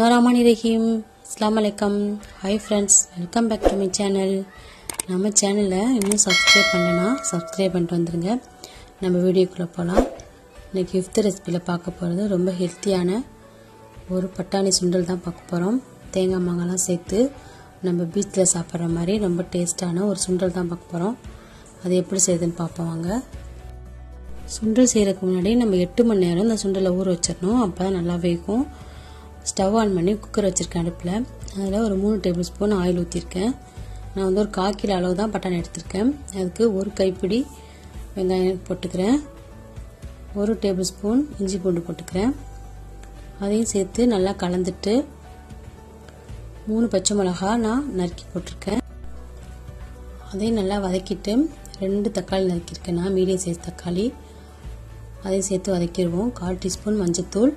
பிஸ்மில்லாஹிர் ரஹீம் அஸ்லாம் வலைக்கம் hi friends welcome back to my channel நம்ம சேனலை இன்னும் சப்ஸ்கிரைப் பண்ணலனா சப்ஸ்கிரைப் பண்ணிட்டு வந்துடுங்க நம்ம வீடியோக்குள்ளே போகலாம் இன்றைக்கி ஃபிஃப்த் ரெசிபியில் பார்க்க போகிறது ரொம்ப ஹெல்த்தியான ஒரு பட்டாணி சுண்டல் தான் பார்க்க போகிறோம் தேங்காய் மாங்காய்லாம் சேர்த்து நம்ம பீச்சில் சாப்பிட்ற மாதிரி ரொம்ப டேஸ்ட்டான ஒரு சுண்டல் தான் பார்க்க போகிறோம் அது எப்படி செய்யுதுன்னு பார்ப்போம் வாங்க சுண்டல் செய்கிறதுக்கு முன்னாடி நம்ம எட்டு மணி நேரம் இந்த சுண்டலை ஊற வச்சிடணும் அப்போ தான் நல்லா வேகும் ஸ்டவ் ஆன் பண்ணி குக்கர் வச்சுருக்கேன் அடுப்பில் அதில் ஒரு மூணு டேபிள் ஸ்பூன் ஆயில் ஊற்றிருக்கேன் நான் வந்து ஒரு கால் கிலோ அளவு தான் பட்டாணி எடுத்திருக்கேன் அதுக்கு ஒரு கைப்பிடி வெங்காயம் போட்டுக்கிறேன் ஒரு டேபிள் ஸ்பூன் இஞ்சி பூண்டு போட்டுக்கிறேன் அதையும் சேர்த்து நல்லா கலந்துட்டு மூணு பச்சை மிளகா நான் நறுக்கி போட்டிருக்கேன் அதையும் நல்லா வதக்கிட்டு ரெண்டு தக்காளி நறுக்கியிருக்கேன் நான் மீடியம் சைஸ் தக்காளி அதையும் சேர்த்து வதக்கிடுவோம் கால் டீஸ்பூன் மஞ்சத்தூள்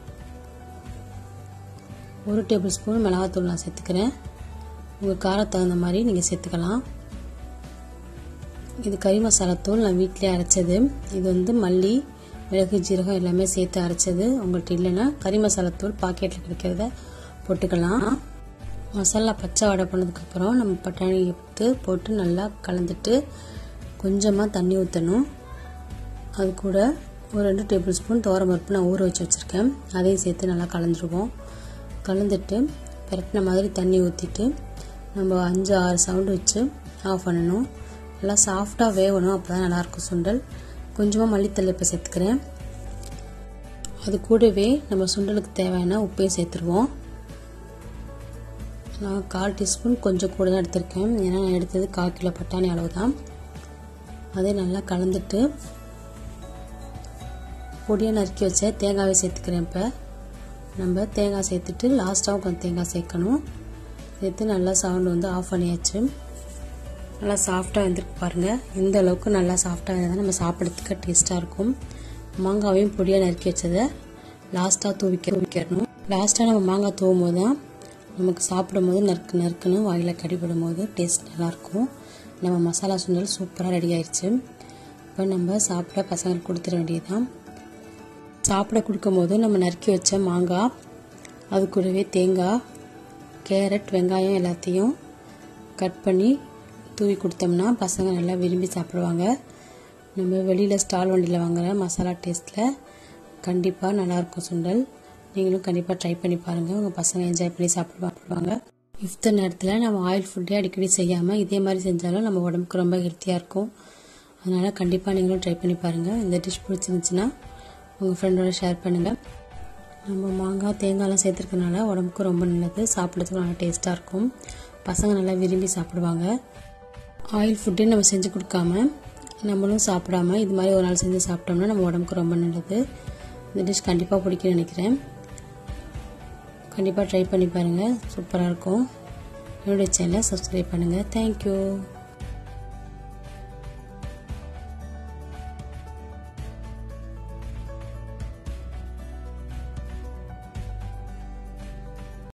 ஒரு டேபிள் ஸ்பூன் மிளகாத்தூள் நான் சேர்த்துக்கிறேன் உங்கள் காரம் தகுந்த மாதிரி நீங்கள் சேர்த்துக்கலாம் இது கறி மசாலாத்தூள் நான் வீட்டிலே அரைச்சது இது வந்து மல்லி மிளகு ஜீரகம் எல்லாமே சேர்த்து அரைச்சது உங்கள்கிட்ட இல்லைன்னா கறி மசாலாத்தூள் பாக்கெட்டில் கிடைக்கிறத போட்டுக்கலாம் மசாலா பச்சை வடை பண்ணதுக்கப்புறம் நம்ம பட்டாணி எடுத்து போட்டு நல்லா கலந்துட்டு கொஞ்சமாக தண்ணி ஊற்றணும் அது கூட ஒரு ரெண்டு டேபிள் ஸ்பூன் பருப்பு நான் ஊற வச்சு வச்சுருக்கேன் அதையும் சேர்த்து நல்லா கலந்துருவோம் கலந்துட்டு பெரட்டின மாதிரி தண்ணி ஊற்றிட்டு நம்ம அஞ்சு ஆறு சவுண்டு வச்சு ஆஃப் பண்ணணும் நல்லா சாஃப்டாக வேகணும் அப்போ தான் நல்லாயிருக்கும் சுண்டல் கொஞ்சமாக மல்லித்தலை இப்போ சேர்த்துக்கிறேன் அது கூடவே நம்ம சுண்டலுக்கு தேவையான உப்பையும் சேர்த்துருவோம் நான் கால் டீஸ்பூன் கொஞ்சம் கூட தான் எடுத்திருக்கேன் ஏன்னா நான் எடுத்தது கால் கிலோ பட்டாணி அளவு தான் அதே நல்லா கலந்துட்டு பொடியை நறுக்கி வச்ச தேங்காயை சேர்த்துக்கிறேன் இப்போ நம்ம தேங்காய் சேர்த்துட்டு லாஸ்ட்டாகவும் கொஞ்சம் தேங்காய் சேர்க்கணும் சேர்த்து நல்லா சவுண்டு வந்து ஆஃப் பண்ணியாச்சு நல்லா சாஃப்டாக வந்துருக்கு பாருங்கள் இந்த அளவுக்கு நல்லா சாஃப்டாக இருந்தால் நம்ம சாப்பிட்றதுக்கு டேஸ்ட்டாக இருக்கும் மாங்காவையும் பொடியாக நறுக்கி வச்சதை லாஸ்ட்டாக தூவிக்க தூவிக்கிறணும் லாஸ்ட்டாக நம்ம மாங்காய் தூவும் போது தான் நமக்கு சாப்பிடும் போது நறுக்கு நறுக்குன்னு வாயில் கடிபடும் போது டேஸ்ட் நல்லாயிருக்கும் நம்ம மசாலா சுண்டல் சூப்பராக ரெடி ஆயிடுச்சு இப்போ நம்ம சாப்பிட பசங்களுக்கு கொடுத்துட வேண்டியதுதான் சாப்பிட கொடுக்கும்போது நம்ம நறுக்கி வச்ச மாங்காய் அது கூடவே தேங்காய் கேரட் வெங்காயம் எல்லாத்தையும் கட் பண்ணி தூவி கொடுத்தோம்னா பசங்க நல்லா விரும்பி சாப்பிடுவாங்க நம்ம வெளியில் ஸ்டால் வண்டியில் வாங்குகிற மசாலா டேஸ்ட்டில் கண்டிப்பாக நல்லாயிருக்கும் சுண்டல் நீங்களும் கண்டிப்பாக ட்ரை பண்ணி பாருங்கள் உங்கள் பசங்க என்ஜாய் பண்ணி சாப்பிடுவாங்க இஃப்த நேரத்தில் நம்ம ஆயில் ஃபுட்டே அடிக்கடி செய்யாமல் இதே மாதிரி செஞ்சாலும் நம்ம உடம்புக்கு ரொம்ப ஹெல்த்தியாக இருக்கும் அதனால் கண்டிப்பாக நீங்களும் ட்ரை பண்ணி பாருங்கள் இந்த டிஷ் பிடிச்சிருந்துச்சுன்னா உங்கள் ஃப்ரெண்டோட ஷேர் பண்ணுங்கள் நம்ம மாங்காய் தேங்காய்லாம் சேர்த்துருக்கனால உடம்புக்கு ரொம்ப நல்லது சாப்பிட்றதுக்கு நல்லா டேஸ்ட்டாக இருக்கும் பசங்க நல்லா விரும்பி சாப்பிடுவாங்க ஆயில் ஃபுட்டே நம்ம செஞ்சு கொடுக்காம நம்மளும் சாப்பிடாம இது மாதிரி ஒரு நாள் செஞ்சு சாப்பிட்டோம்னா நம்ம உடம்புக்கு ரொம்ப நல்லது இந்த டிஷ் கண்டிப்பாக பிடிக்கும்னு நினைக்கிறேன் கண்டிப்பாக ட்ரை பண்ணி பாருங்கள் சூப்பராக இருக்கும் என்னுடைய சேனலை சப்ஸ்கிரைப் பண்ணுங்கள் தேங்க்யூ